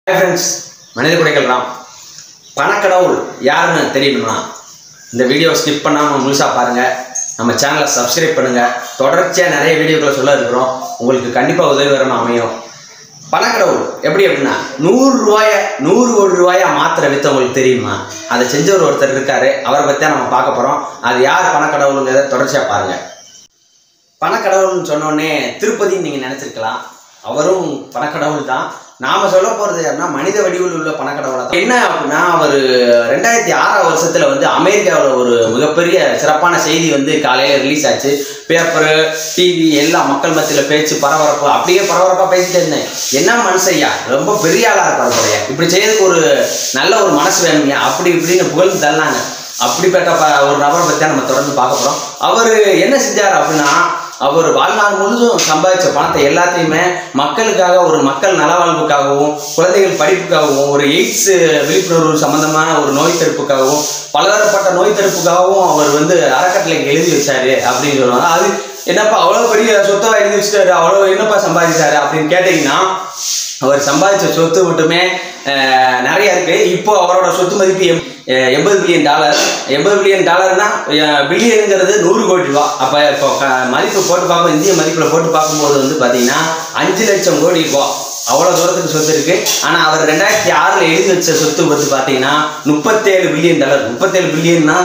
Hi friends மனித குடைகள் ராம் பணக்கடவுள் யாருன்னு தெரியணும்னா இந்த வீடியோ ஸ்கிப் பண்ணாமல் முழுசாக பாருங்கள் நம்ம சேனலை சப்ஸ்கிரைப் பண்ணுங்கள் தொடர்ச்சியாக நிறைய வீடியோக்களை சொல்ல இருக்கிறோம் உங்களுக்கு கண்டிப்பாக உதவிகரமாக அமையும் பணக்கடவுள் எப்படி அப்படின்னா நூறு ரூபாய நூறு கோடி ரூபாயா மாத்திர வித்தவங்களுக்கு தெரியுமா அதை செஞ்சவர் ஒருத்தர் இருக்காரு அவரை பற்றி நம்ம பார்க்க போகிறோம் அது யார் பணக்கடவுளுங்கிறத தொடர்ச்சியாக பாருங்கள் பணக்கடவுள்னு சொன்னோடனே திருப்பதின்னு நீங்கள் நினச்சிருக்கலாம் அவரும் பணக்கடவுள் தான் நாம சொல்ல போறது யாருன்னா மனித வடிவில் உள்ள பணக்கடவுளை தான் என்ன அப்படின்னா அவர் ரெண்டாயிரத்தி ஆறாம் வருஷத்துல வந்து அமெரிக்காவில் ஒரு மிகப்பெரிய சிறப்பான செய்தி வந்து காலையில ரிலீஸ் ஆச்சு பேப்பரு டிவி எல்லா மக்கள் மத்தியில் பேச்சு பரபரப்பு அப்படியே பரபரப்பாக பேசிட்டே இருந்தேன் என்ன மனுஷையா ரொம்ப பெரிய ஆளா இருப்பார் போலயா இப்படி செய்யறதுக்கு ஒரு நல்ல ஒரு மனசு வேணுங்க அப்படி இப்படின்னு புகழ்ந்து தள்ளாங்க அப்படிப்பட்ட ப- ஒரு நபரை பற்றி நம்ம தொடர்ந்து பார்க்க போகிறோம் அவர் என்ன செஞ்சார் அப்படின்னா அவர் வாழ்நாள் முழுதும் சம்பாதிச்ச பணத்தை எல்லாத்தையுமே மக்களுக்காக ஒரு மக்கள் நலவாழ்வுக்காகவும் குழந்தைகள் படிப்புக்காகவும் ஒரு எய்ட்ஸ் விழிப்புணர்வு சம்பந்தமான ஒரு நோய் தடுப்புக்காகவும் பலதரப்பட்ட நோய் தடுப்புக்காகவும் அவர் வந்து அறக்கட்டளைக்கு எழுதி வச்சாரு அப்படின்னு சொல்லுவாங்க அது என்னப்பா அவ்வளோ பெரிய சொத்தை எழுதி வச்சுட்டாரு அவ்வளோ என்னப்பா சம்பாதிச்சாரு அப்படின்னு கேட்டிங்கன்னா அவர் சம்பாதிச்ச சொத்து மட்டுமே அஹ், நிறைய இருக்கு இப்போ அவரோட சொத்து மதிப்பு எம்- அஹ், எண்பது பில்லியன் டாலர் எண்பது பில்லியன் டாலர்னா பில்லியனுங்கிறது நூறு கோடி ரூபா அப்போ இப்போ க- மதிப்பு போட்டு பார்க்கும் இந்திய மதிப்பில் போட்டு பார்க்கும்போது வந்து பார்த்தீங்கன்னா அஞ்சு லட்சம் கோடி ரூபா அவ்வளோ தூரத்துக்கு சொத்து இருக்கு ஆனால் அவர் ரெண்டாயிரத்தி ஆறில் எழுதி வச்ச சொத்து வந்து பார்த்தீங்கன்னா முப்பத்தேழு பில்லியன் டாலர் முப்பத்தேழு பில்லியன்னா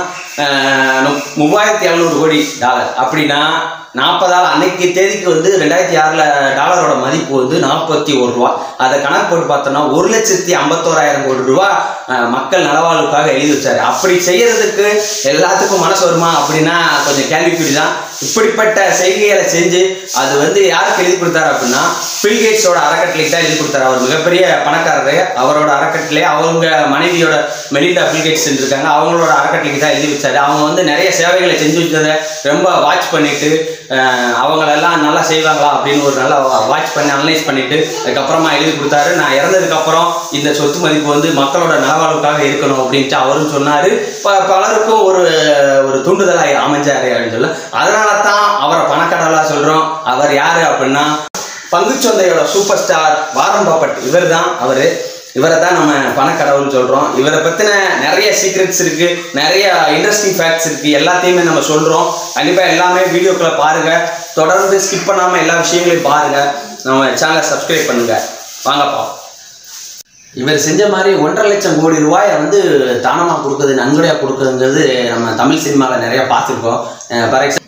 மூவாயிரத்தி எழுநூறு கோடி டாலர் அப்படின்னா நாற்பதால் அன்னைக்கு தேதிக்கு வந்து ரெண்டாயிரத்தி ஆறில் டாலரோட மதிப்பு வந்து நாற்பத்தி ஒரு ரூபா அதை கணக்கு போட்டு பார்த்தோம்னா ஒரு லட்சத்தி ஐம்பத்தோராயிரம் கோடி ரூபா அஹ், மக்கள் நலவாழ்வுக்காக எழுதி வச்சாரு அப்படி செய்யறதுக்கு எல்லாத்துக்கும் மனசு வருமா அப்படின்னா கொஞ்சம் கேள்விக்குறி தான் இப்படிப்பட்ட செய்கைகளை செஞ்சு அது வந்து யாருக்கு எழுதி கொடுத்தாரு அப்படின்னா பில்கேட்ஸோட அறக்கட்டளைக்கு தான் எழுதி கொடுத்தாரு அவர் மிகப்பெரிய பணக்காரரு அவரோட அறக்கட்டளை அவங்க மனைவியோட மெலிண்டா பில்கேட்ஸ் இருக்காங்க அவங்களோட அறக்கட்டளைக்கு தான் எழுதி வச்சாரு அவங்க வந்து நிறைய சேவைகளை செஞ்சு வச்சதை ரொம்ப வாட்ச் பண்ணிட்டு அஹ், அவங்களெல்லாம் நல்லா செய்வாங்களா அப்படின்னு ஒரு நல்லா வாட்ச் பண்ணி அனலைஸ் பண்ணிட்டு அதுக்கப்புறமா எழுதி கொடுத்தாரு நான் இறந்ததுக்கு அப்புறம் இந்த சொத்து மதிப்பு வந்து மக்களோட நலவாழ்வுக்காக இருக்கணும் அப்படின்ட்டு அவரும் சொன்னாரு ப- பலருக்கும் ஒரு ஒரு தூண்டுதலாக அமைஞ்சாரு அப்படின்னு சொல்ல அதனால தான் அவரை பணக்கடவுளா சொல்றோம் அவர் யாரு அப்படின்னா பங்குச்சந்தையோட சூப்பர் ஸ்டார் வாரன் பப்பட் இவர் தான் அவரு இவரை தான் நம்ம பணக்கடவுள்னு சொல்றோம் இவரை பத்தின நிறைய சீக்ரெட்ஸ் இருக்கு நிறைய இன்ட்ரெஸ்டிங் ஃபேக்ட்ஸ் இருக்கு எல்லாத்தையுமே நம்ம சொல்றோம் கண்டிப்பா எல்லாமே வீடியோக்களை பாருங்க தொடர்ந்து ஸ்கிப் பண்ணாம எல்லா விஷயங்களையும் பாருங்க நம்ம சேனலை சப்ஸ்கிரைப் பண்ணுங்க வாங்கப்பா இவர் செஞ்ச மாதிரி ஒன்றரை லட்சம் கோடி ரூபாயை வந்து தானமாக கொடுக்குறது நன்கொடையாக கொடுக்குறதுங்கிறது நம்ம தமிழ் சினிமாவில் நிறைய பார்த்துருக்கோம் ஃபார் எக்ஸாம்பிள்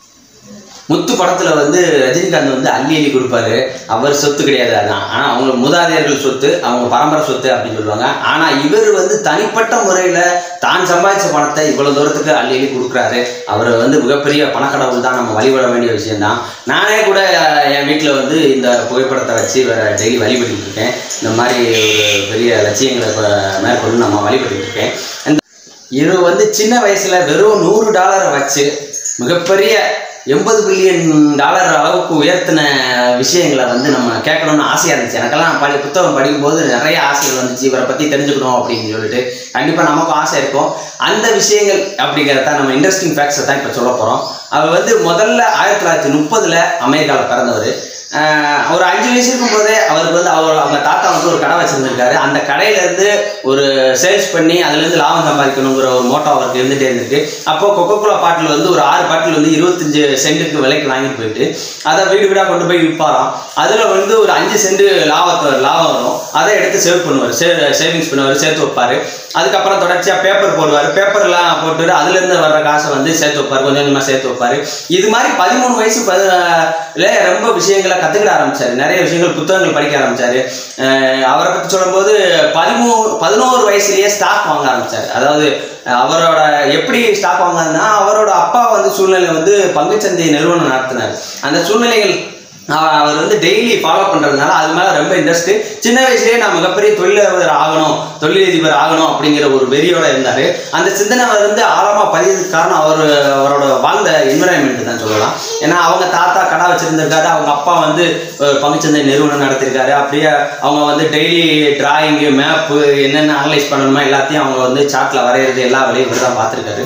முத்து படத்துல வந்து ரஜினிகாந்த் வந்து அள்ளி அள்ளி கொடுப்பாரு அவர் சொத்து கிடையாது அதான் ஆனால் அவங்க மூதாதையர்கள் சொத்து அவங்க பரம்பரை சொத்து அப்படின்னு சொல்லுவாங்க ஆனால் இவர் வந்து தனிப்பட்ட முறையில் தான் சம்பாதிச்ச பணத்தை இவ்வளவு தூரத்துக்கு அள்ளி அள்ளி கொடுக்குறாரு அவர் வந்து மிகப்பெரிய பணக்கடவுள் தான் நம்ம வழிபட வேண்டிய விஷயம்தான் நானே கூட என் வீட்டில் வந்து இந்த புகைப்படத்தை வச்சு டெய்லி வழிபட்டு இருக்கேன் இந்த மாதிரி ஒரு பெரிய லட்சியங்களை இப்ப மேற்கொண்டு நம்ம வழிபட்டு இருக்கேன் இந்த இவர் வந்து சின்ன வயசுல வெறும் நூறு டாலரை வச்சு மிகப்பெரிய எண்பது பில்லியன் டாலர் அளவுக்கு உயர்த்தின விஷயங்களை வந்து நம்ம கேட்கணும்னு ஆசையாக இருந்துச்சு எனக்கெல்லாம் படி புத்தகம் படிக்கும்போது நிறைய ஆசைகள் வந்துச்சு இவரை பற்றி தெரிஞ்சுக்கணும் அப்படின்னு சொல்லிட்டு கண்டிப்பாக நமக்கும் ஆசை இருக்கும் அந்த விஷயங்கள் அப்படிங்கிறத நம்ம இன்ட்ரெஸ்டிங் ஃபேக்ட்ஸை தான் இப்போ சொல்ல போகிறோம் அவர் வந்து முதல்ல ஆயிரத்தி தொள்ளாயிரத்தி முப்பதில் அமெரிக்காவில் பிறந்தவர் ஆஹ் ஒரு அஞ்சு வயசு இருக்கும்போதே அவருக்கு வந்து அவர் அவங்க தாத்தா வந்து ஒரு கடை வச்சிருந்திருக்காரு அந்த கடையில இருந்து ஒரு சேல்ஸ் பண்ணி அதுல இருந்து லாபம் சம்பாதிக்கணுங்கிற ஒரு மோட்டோ அவருக்கு இருந்துட்டே இருந்திருக்கு அப்போ கொக்கோ கோலா பாட்டில் வந்து ஒரு ஆறு பாட்டில் வந்து இருபத்தஞ்சு சென்ட்டுக்கு விலைக்கு வாங்கிட்டு போயிட்டு அதை வீடு வீடாக கொண்டு போய் விற்பாராம் அதில் வந்து ஒரு அஞ்சு சென்ட் லாபத்தை லாபம் வரும் அதை எடுத்து சேவ் பண்ணுவார் சே சேவிங்ஸ் பண்ணுவார் சேர்த்து வைப்பார் அதுக்கப்புறம் தொடர்ச்சியாக பேப்பர் போடுவார் பேப்பர்லாம் போட்டு அதுலேருந்து வர்ற காசை வந்து சேர்த்து வைப்பார் கொஞ்சம் கொஞ்சமாக சேர்த்து வைப்பார் இது மாதிரி பதிமூணு வயசு பதினால ரொம்ப விஷயங்களை கற்றுக்கிட ஆரம்பிச்சாரு நிறைய விஷயங்கள் புத்தகங்கள் படிக்க ஆரம்பிச்சாரு அஹ் அவரை பற்றி சொல்லும்போது பதிமூணு பதினோரு வயசுலயே ஸ்டாக் வாங்க ஆரம்பிச்சாரு அதாவது அஹ் அவரோட எப்படி ஸ்டாக் வாங்கினா அவரோட அப்பா வந்து சூழ்நிலை வந்து பங்குச்சந்தை நிறுவனம் நடத்தினார் அந்த சூழ்நிலைகள் அவ- அவர் வந்து டெய்லி ஃபாலோ பண்றதுனால அது மேல ரொம்ப இன்ட்ரெஸ்ட் சின்ன வயசுலயே நான் மிகப்பெரிய தொழிலதிபர் ஆகணும் தொழிலதிபர் ஆகணும் அப்படிங்கிற ஒரு வெறியோட இருந்தாரு அந்த சிந்தனை அவர் வந்து ஆழமா பதியதுக்கு காரணம் அவர் அவரோட வாழ்ந்த என்விரான்மெண்ட் தான் சொல்லலாம் ஏன்னா அவங்க தாத்தா கடை வச்சிருந்திருக்காரு அவங்க அப்பா வந்து ஒரு பங்குச்சந்தை நிறுவனம் நடத்திருக்காரு அப்படியே அவங்க வந்து டெய்லி டிராயிங்கு மேப்பு என்னென்ன அனலைஸ் பண்ணணுமோ எல்லாத்தையும் அவங்க வந்து சார்ட்ல வரைகிறது எல்லா வேலையும் இவர் தான் பார்த்துருக்காரு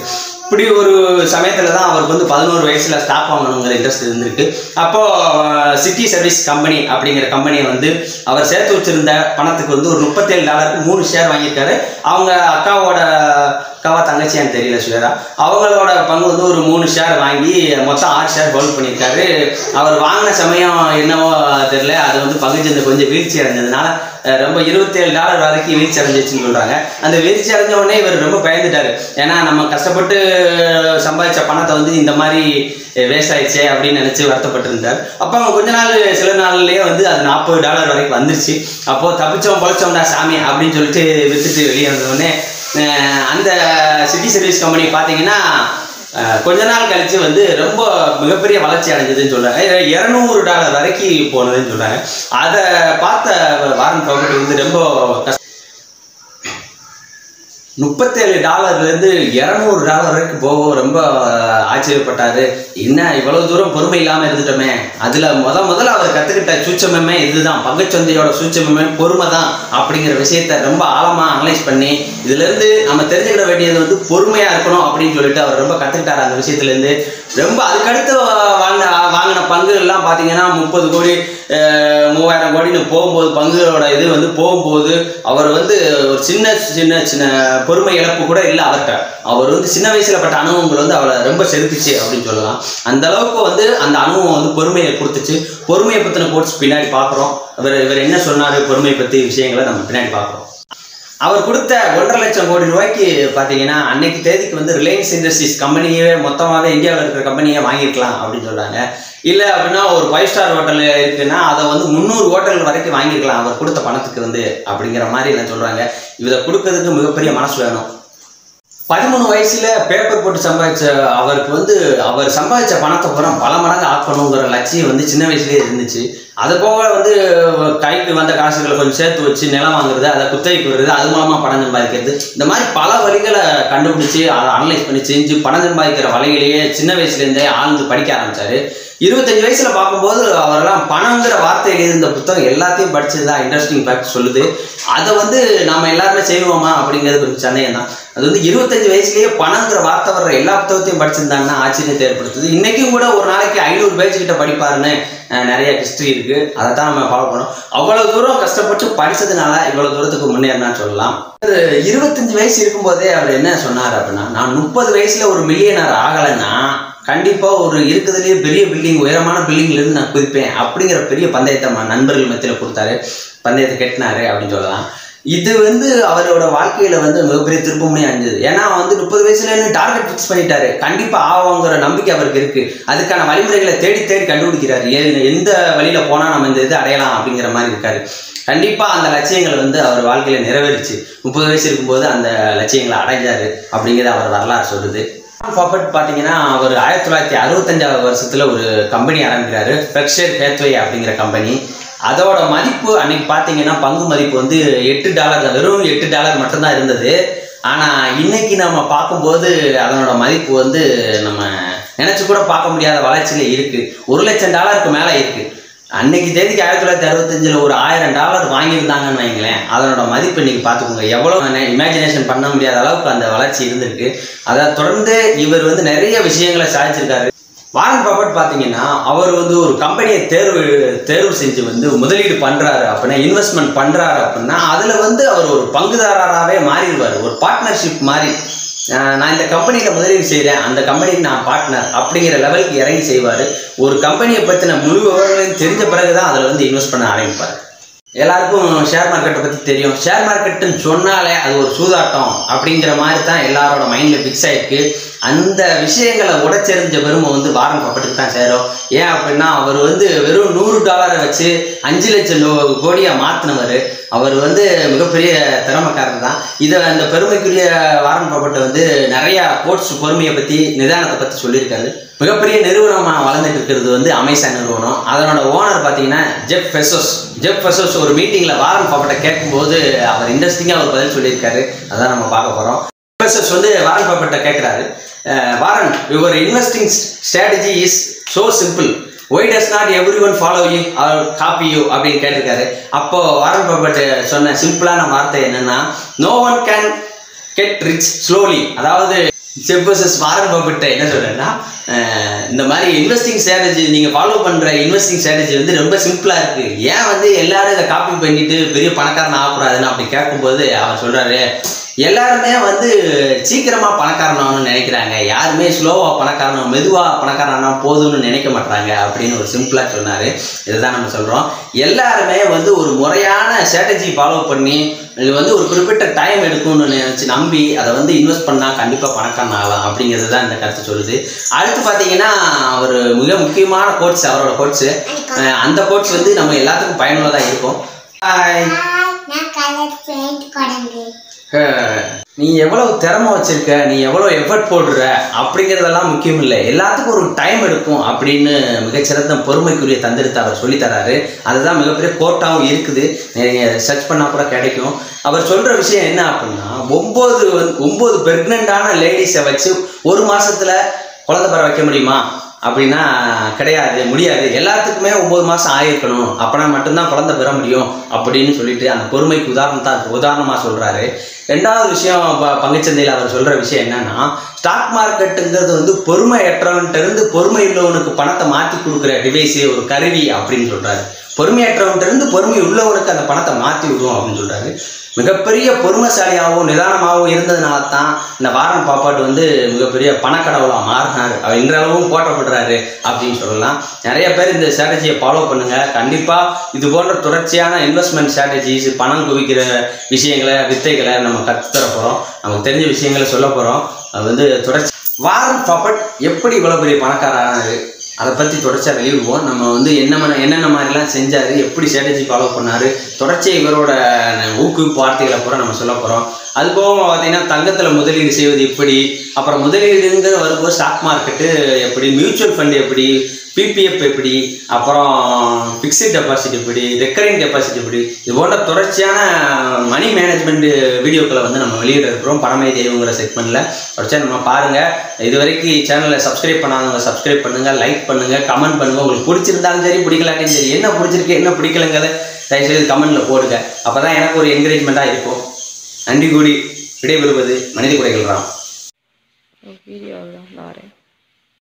இப்படி ஒரு சமயத்தில் தான் அவருக்கு வந்து பதினோரு வயசில் ஸ்டாக் வாங்கணுங்கிற இன்ட்ரெஸ்ட் இருந்திருக்கு அப்போது சிட்டி சர்வீஸ் கம்பெனி அப்படிங்கிற கம்பெனியை வந்து அவர் சேர்த்து வச்சிருந்த பணத்துக்கு வந்து ஒரு முப்பத்தேழு டாலருக்கு மூணு ஷேர் வாங்கியிருக்காரு அவங்க அக்காவோட அக்காவா தங்கச்சியான்னு தெரியல சுவேரா அவங்களோட பங்கு வந்து ஒரு மூணு ஷேர் வாங்கி மொத்தம் ஆறு ஷேர் ஹோல்ட் பண்ணியிருக்காரு அவர் வாங்கின சமயம் என்னவோ தெரியல அது வந்து பங்குச்சந்தை கொஞ்சம் வீழ்ச்சி அடைஞ்சதுனால அஹ், ரொம்ப இருபத்தேழு டாலர் வரைக்கும் வீழ்ச்சி அடைஞ்சிச்சுன்னு சொல்கிறாங்க அந்த வீழ்ச்சி அடைஞ்ச உடனே இவர் ரொம்ப பயந்துட்டாரு ஏன்னா நம்ம கஷ்டப்பட்டு சம்பாதிச்ச பணத்தை வந்து இந்த மாதிரி வேஸ்ட் ஆயிடுச்சே அப்படின்னு நினச்சி வருத்தப்பட்டிருந்தார் அப்போ அவங்க கொஞ்ச நாள் சில நாள்லயே வந்து அது நாற்பது டாலர் வரைக்கும் வந்துருச்சு அப்போது தப்பிச்சோம் பொழைச்சோம்டா சாமி அப்படின்னு சொல்லிட்டு வித்துட்டு வெளியே வந்தோடனே அஹ் அந்த சிட்டி சர்வீஸ் கம்பெனி பார்த்தீங்கன்னா அஹ் கொஞ்ச நாள் கழிச்சு வந்து ரொம்ப மிகப்பெரிய வளர்ச்சி அடைஞ்சதுன்னு சொல்றாங்க இரநூறு டாலர் வரைக்கும் போனதுன்னு சொல்றாங்க அதை பார்த்த வாரன் பவர்ட் வந்து ரொம்ப கஷ்ட முப்பத்தேழு டாலர்லேருந்து இரநூறு டாலர் வரைக்கும் போக ரொம்ப ஆச்சரியப்பட்டாரு என்ன இவ்வளவு தூரம் பொறுமை இல்லாமல் இருந்துட்டோமே அதில் முத முதல்ல அவர் கற்றுக்கிட்ட சூட்சமே இதுதான் பங்குச்சந்தையோட சூட்சமே பொறுமை தான் அப்படிங்கிற விஷயத்த ரொம்ப ஆழமாக அனலைஸ் பண்ணி இதுலேருந்து நம்ம தெரிஞ்சுக்கிட வேண்டியது வந்து பொறுமையாக இருக்கணும் அப்படின்னு சொல்லிட்டு அவர் ரொம்ப கற்றுக்கிட்டார் அந்த விஷயத்துலேருந்து ரொம்ப அதுக்கடுத்து வாங்கின வாங்கின பங்கு எல்லாம் பார்த்தீங்கன்னா முப்பது கோடி அஹ், மூவாயிரம் கோடின்னு போகும்போது பங்குகளோட இது வந்து போகும்போது அவர் வந்து ஒரு சின்ன சின்ன சின்ன பொறுமை இழப்பு கூட இல்லை அவர்கிட்ட அவர் வந்து சின்ன வயசுல பட்ட அனுபவங்கள் வந்து அவளை ரொம்ப செதுக்குச்சு அப்படின்னு சொல்லலாம் அந்த அளவுக்கு வந்து அந்த அனுபவம் வந்து பொறுமையை கொடுத்துச்சு பொறுமையை பற்றின கோட்ஸ் பின்னாடி பார்க்குறோம் இவர் இவர் என்ன சொன்னார் பொறுமையை பற்றி விஷயங்களை நம்ம பின்னாடி பார்க்குறோம் அவர் கொடுத்த ஒன்றரை லட்சம் கோடி ரூபாய்க்கு பார்த்தீங்கன்னா அன்னைக்கு தேதிக்கு வந்து ரிலையன்ஸ் இண்டஸ்ட்ரீஸ் கம்பெனியே மொத்தமாகவே இந்தியாவில் இருக்கிற கம்பெனியை வாங்கியிருக்கலாம் அப்படின்னு சொல்றாங்க இல்லை அப்படின்னா ஒரு ஃபைவ் ஸ்டார் ஹோட்டல் இருக்குன்னா அதை வந்து முந்நூறு ஹோட்டல் வரைக்கும் வாங்கியிருக்கலாம் அவர் கொடுத்த பணத்துக்கு வந்து அப்படிங்கிற மாதிரி எல்லாம் சொல்கிறாங்க இதை கொடுக்கறதுக்கு மிகப்பெரிய மனசு வேணும் பதிமூணு வயசுல பேப்பர் போட்டு சம்பாதிச்ச அவருக்கு வந்து அவர் சம்பாதிச்ச பணத்தை பூரா பல மடங்கு ஆக்கணுங்கிற லட்சியம் வந்து சின்ன வயசுலயே இருந்துச்சு அது போக வந்து கைக்கு வந்த காசுகளை கொஞ்சம் சேர்த்து வச்சு நிலம் வாங்குறது அதை குத்தகைக்கு விடுறது அது மூலமா பணம் சம்பாதிக்கிறது இந்த மாதிரி பல வழிகளை கண்டுபிடிச்சு அதை அனலைஸ் பண்ணி செஞ்சு பணம் சம்பாதிக்கிற வழியிலேயே சின்ன வயசுல இருந்தே ஆழ்ந்து படிக்க ஆரம்பிச்சாரு இருபத்தஞ்சு வயசுல பார்க்கும்போது அவரெல்லாம் பணங்கிற வார்த்தையில் இருந்த புத்தகம் எல்லாத்தையும் படிச்சதா இன்ட்ரெஸ்டிங் ஃபேக்ட் சொல்லுது அதை வந்து நம்ம எல்லாருமே செய்வோமா அப்படிங்கிறது கொஞ்சம் சந்தேகம் தான் அது வந்து இருபத்தஞ்சு வயசுலயே பணங்கிற வார்த்தை வர்ற எல்லா புத்தகத்தையும் படிச்சிருந்தாங்கன்னா ஆச்சரியத்தை ஏற்படுத்துது இன்னைக்கும் கூட ஒரு நாளைக்கு ஐநூறு பேஜ் கிட்ட படிப்பாருன்னு அஹ், நிறைய ஹிஸ்ட்ரி இருக்கு அதை தான் நம்ம ஃபாலோ பண்ணோம் அவ்வளவு தூரம் கஷ்டப்பட்டு படிச்சதுனால இவ்வளவு தூரத்துக்கு முன்னேறினான்னு சொல்லலாம் ஒரு இருபத்தஞ்சு வயசு இருக்கும்போதே அவர் என்ன சொன்னார் அப்படின்னா நான் முப்பது வயசுல ஒரு மில்லியனர் ஆகலைன்னா கண்டிப்பா ஒரு இருக்கிறதுலேயே பெரிய பில்டிங் உயரமான பில்டிங்ல இருந்து நான் குதிப்பேன் அப்படிங்கிற பெரிய பந்தயத்தை ம- நண்பர்கள் மத்தியில் கொடுத்தாரு பந்தயத்தை கட்டினாரு அப்படின்னு சொல்லலாம் இது வந்து அவரோட வாழ்க்கையில வந்து மிகப்பெரிய திருப்பமுனையா இருந்தது ஏன்னா வந்து முப்பது வயசுல டார்கெட் ஃபிக்ஸ் பண்ணிட்டாரு கண்டிப்பா ஆவாங்கிற நம்பிக்கை அவருக்கு இருக்கு அதுக்கான வழிமுறைகளை தேடி தேடி கண்டுபிடிக்கிறாரு ஏ- எந்த வழியில போனா நம்ம இந்த இது அடையலாம் அப்படிங்கிற மாதிரி இருக்காரு கண்டிப்பா அந்த லட்சியங்கள் வந்து அவர் வாழ்க்கையில நிறைவேறிச்சு முப்பது வயசு இருக்கும்போது அந்த லட்சியங்களை அடைஞ்சாரு அப்படிங்கிறத அவர் வரலாறு சொல்லுது பாப்பட் பார்த்தீங்கன்னா அவர் ஆயிரத்தி தொள்ளாயிரத்தி அறுபத்தஞ்சாவது வருஷத்துல ஒரு கம்பெனி ஆரம்பிக்கிறாரு பெக்ஷர் ஹேத்வே அப்படிங்கிற கம்பெனி அதோட மதிப்பு அன்னைக்கு பார்த்தீங்கன்னா பங்கு மதிப்பு வந்து எட்டு டாலர் தான் வெறும் எட்டு டாலர் மட்டும்தான் இருந்தது ஆனால் இன்னைக்கு நம்ம பார்க்கும்போது அதனோட மதிப்பு வந்து நம்ம நினச்சி கூட பார்க்க முடியாத வளர்ச்சியில இருக்கு ஒரு லட்சம் டாலருக்கு மேலே இருக்கு அன்னைக்கு தேதிக்கு ஆயிரத்தி தொள்ளாயிரத்தி அறுபத்தஞ்சில் ஒரு ஆயிரம் டாலர் வாங்கியிருந்தாங்கன்னு வைங்களேன் அதனோட மதிப்பு இன்னைக்கு பார்த்துக்கோங்க எவ்வளோ இமேஜினேஷன் பண்ண முடியாத அளவுக்கு அந்த வளர்ச்சி இருந்திருக்கு அதை தொடர்ந்து இவர் வந்து நிறைய விஷயங்களை சாதிச்சிருக்காரு வாரன் பஃபட் பார்த்தீங்கன்னா அவர் வந்து ஒரு கம்பெனியை தேர்வு தேர்வு செஞ்சு வந்து முதலீடு பண்ணுறாரு அப்படின்னா இன்வெஸ்ட்மெண்ட் பண்ணுறாரு அப்படின்னா அதில் வந்து அவர் ஒரு பங்குதாரராகவே மாறிடுவார் ஒரு பார்ட்னர்ஷிப் மாதிரி அஹ் நான் இந்த கம்பெனியில் முதலீடு செய்கிறேன் அந்த கம்பெனிக்கு நான் பார்ட்னர் அப்படிங்கிற லெவலுக்கு இறங்கி செய்வார் ஒரு கம்பெனியை பற்றின முழு விவரங்களையும் தெரிஞ்ச பிறகு தான் அதில் வந்து இன்வெஸ்ட் பண்ண ஆரம்பிப்பார் எல்லாருக்கும் ஷேர் மார்க்கெட்டை பற்றி தெரியும் ஷேர் மார்க்கெட்டுன்னு சொன்னாலே அது ஒரு சூதாட்டம் அப்படிங்கிற மாதிரி தான் எல்லாரோட மைண்டில் ஃபிக்ஸ் ஆயிருக்கு அந்த விஷயங்களை உடைச்செறிஞ்ச பெருமை வந்து வாரன் பப்பட்டுக்கு தான் சேரும் ஏன் அப்படின்னா அவர் வந்து வெறும் நூறு டாலரை வச்சு அஞ்சு லட்சம் நோ- கோடியா மாற்றினவர் அவர் வந்து மிகப்பெரிய திறமைக்காரர் தான் இதை அந்த பெருமைக்குரிய வாரன் பப்பட்டை வந்து நிறைய கோட்ஸ் பொறுமையை பற்றி நிதானத்தை பற்றி சொல்லியிருக்காரு மிகப்பெரிய நிறுவனமாக வளர்ந்துட்டு இருக்கிறது வந்து அமேசான் நிறுவனம் அதனோட ஓனர் பார்த்தீங்கன்னா ஜெப் ஃபெசோஸ் ஜெப் ஃபெசோஸ் ஒரு மீட்டிங்கில் வாரன் பாப்பட்ட கேட்கும்போது அவர் இன்ட்ரெஸ்டிங்காக ஒரு பதில் சொல்லியிருக்காரு அதான் நம்ம பார்க்க போகிறோம் ஃபெசோஸ் வந்து வாரன் பாப்பட்ட கேட்குறாரு Warren your investing strategy is so simple why does not everyone follow you or copy you அப்படின்னு கேட்டிருக்காரு அப்போ வாரன் பாப்பட் சொன்ன சிம்பிளான வார்த்தை என்னன்னா no one can get rich slowly அதாவது செப்போசஸ் வாரன் பப்பிட்ட என்ன சொல்றேன்னா அஹ், இந்த மாதிரி இன்வெஸ்டிங் ஸ்ட்ராட்டஜி நீங்கள் ஃபாலோ பண்ணுற இன்வெஸ்டிங் ஸ்ட்ராட்டஜி வந்து ரொம்ப சிம்பிளாக இருக்குது ஏன் வந்து எல்லாரும் இதை காப்பி பண்ணிட்டு பெரிய பணக்காரன் ஆகக்கூடாதுன்னு அப்படி கேட்கும்போது அவர் சொல்கிறாரு எல்லாருமே வந்து சீக்கிரமாக பணக்காரன் ஆகணும்னு நினைக்கிறாங்க யாருமே ஸ்லோவாக பணக்காரன் மெதுவாக பணக்காரனா போதும்னு நினைக்க மாட்டாங்க அப்படின்னு ஒரு சிம்பிளாக சொன்னார் இதுதான் நம்ம சொல்கிறோம் எல்லாருமே வந்து ஒரு முறையான ஸ்ட்ராட்டஜி ஃபாலோ பண்ணி இது வந்து ஒரு குறிப்பிட்ட டைம் எடுக்கும்னு நினச்சி நம்பி அதை வந்து இன்வெஸ்ட் பண்ணால் கண்டிப்பாக பணக்காரன் ஆகலாம் அப்படிங்கிறது தான் இந்த கருத்து சொல்லுது அடுத்து பார்த்தீங்கன்னா ஒரு மிக முக்கியமான கோட்ஸ் அவரோட கோட்ஸு அந்த கோட்ஸ் வந்து நம்ம எல்லாத்துக்கும் பயனுள்ளதாக இருக்கும் Hi. நான் கலர் பெயிண்ட் குழம்பு அஹ், நீ எவ்வளவு திறமை வச்சிருக்க நீ எவ்வளவு எஃபர்ட் போடுற அப்படிங்கிறதெல்லாம் முக்கியம் இல்லை எல்லாத்துக்கும் ஒரு டைம் எடுக்கும் அப்படின்னு மிகச்சிறந்த பொறுமைக்குரிய தந்திரத்தை அவர் சொல்லித் தராரு அதுதான் மிகப்பெரிய கோட்டாகவும் இருக்குது நீங்கள் சர்ச் பண்ணால் கூட கிடைக்கும் அவர் சொல்கிற விஷயம் என்ன அப்படின்னா ஒம்பது வந்து ஒம்பது பெர்க்னெண்ட்டான லேடிஸை வச்சு ஒரு மாசத்துல குழந்தை பெற வைக்க முடியுமா அப்படின்னா கிடையாது முடியாது எல்லாத்துக்குமே ஒம்பது மாதம் ஆயிருக்கணும் அப்போனா மட்டும்தான் குழந்தை பெற முடியும் அப்படின்னு சொல்லிட்டு அந்த பொறுமைக்கு உதாரணத்தா உதாரணமாக சொல்கிறாரு ரெண்டாவது விஷயம் ப- பங்குச்சந்தையில் அவர் சொல்கிற விஷயம் என்னன்னா ஸ்டாக் மார்க்கெட்டுங்கிறது வந்து பொறுமையற்றவன்ட்ட இருந்து பொறுமை உள்ளவனுக்கு பணத்தை மாற்றி கொடுக்குற டிவைஸு ஒரு கருவி அப்படின்னு சொல்கிறாரு பொறுமையற்றவன்ட்ட இருந்து பொறுமை உள்ளவனுக்கு அந்த பணத்தை மாற்றி விடுவோம் அப்படின்னு சொல்கிறாரு மிகப்பெரிய பொறுமைசாலியாகவும் நிதானமாகவும் இருந்ததுனால தான் இந்த வாரன் பாப்பாட்டு வந்து மிகப்பெரிய பணக்கடவுளாக மாறினார் அவர் இன்றளவும் போற்றப்படுறாரு அப்படின்னு சொல்லலாம் நிறைய பேர் இந்த ஸ்ட்ராட்டஜியை ஃபாலோ பண்ணுங்க கண்டிப்பாக இது போன்ற தொடர்ச்சியான இன்வெஸ்ட்மெண்ட் ஸ்ட்ராட்டஜிஸ் பணம் குவிக்கிற விஷயங்களை வித்தைகளை நம்ம கற்றுத்தர போகிறோம் நமக்கு தெரிஞ்ச விஷயங்களை சொல்ல போகிறோம் அது வந்து தொடர்ச்சி வாரன் பாப்பட் எப்படி இவ்வளோ பெரிய பணக்காரரானாரு அதை பற்றி தொடர்ச்சியாக வெளியிடுவோம் நம்ம வந்து என்ன மன- என்னென்ன மாதிரிலாம் செஞ்சார் எப்படி ஸ்ட்ராட்டஜி ஃபாலோ பண்ணார் தொடர்ச்சியாக இவரோட ஊக்குவிப்பு வார்த்தைகளை பூரா நம்ம சொல்ல போகிறோம் அது போக பார்த்தீங்கன்னா தங்கத்தில் முதலீடு செய்வது எப்படி அப்புறம் முதலீடுங்கிற வரும்போது ஸ்டாக் மார்க்கெட்டு எப்படி மியூச்சுவல் ஃபண்ட் எப்படி பிபிஎஃப் எப்படி அப்புறம் ஃபிக்ஸட் டெபாசிட் எப்படி ரெக்கரிங் டெபாசிட் எப்படி இது போன்ற தொடர்ச்சியான மணி மேனேஜ்மெண்ட் வீடியோக்களை வந்து நம்ம வெளியிட இருக்கிறோம் பணமை தெய்வங்கிற செக்மெண்ட்டில் தொடர்ச்சியாக நம்ம பாருங்கள் இது வரைக்கும் சேனலை சப்ஸ்கிரைப் பண்ணாதவங்க சப்ஸ்கிரைப் பண்ணுங்கள் லைக் பண்ணுங்கள் கமெண்ட் பண்ணுங்கள் உங்களுக்கு பிடிச்சிருந்தாலும் சரி பிடிக்கலாட்டியும் சரி என்ன பிடிச்சிருக்கு என்ன பிடிக்கலங்கிறத தயவுசெய்து கமெண்ட்டில் போடுங்க அப்போ தான் எனக்கு ஒரு என்கரேஜ்மெண்ட்டாக இருக்கும் நன்றி கூடி விடைபெறுவது மனித குறைகள் ராம்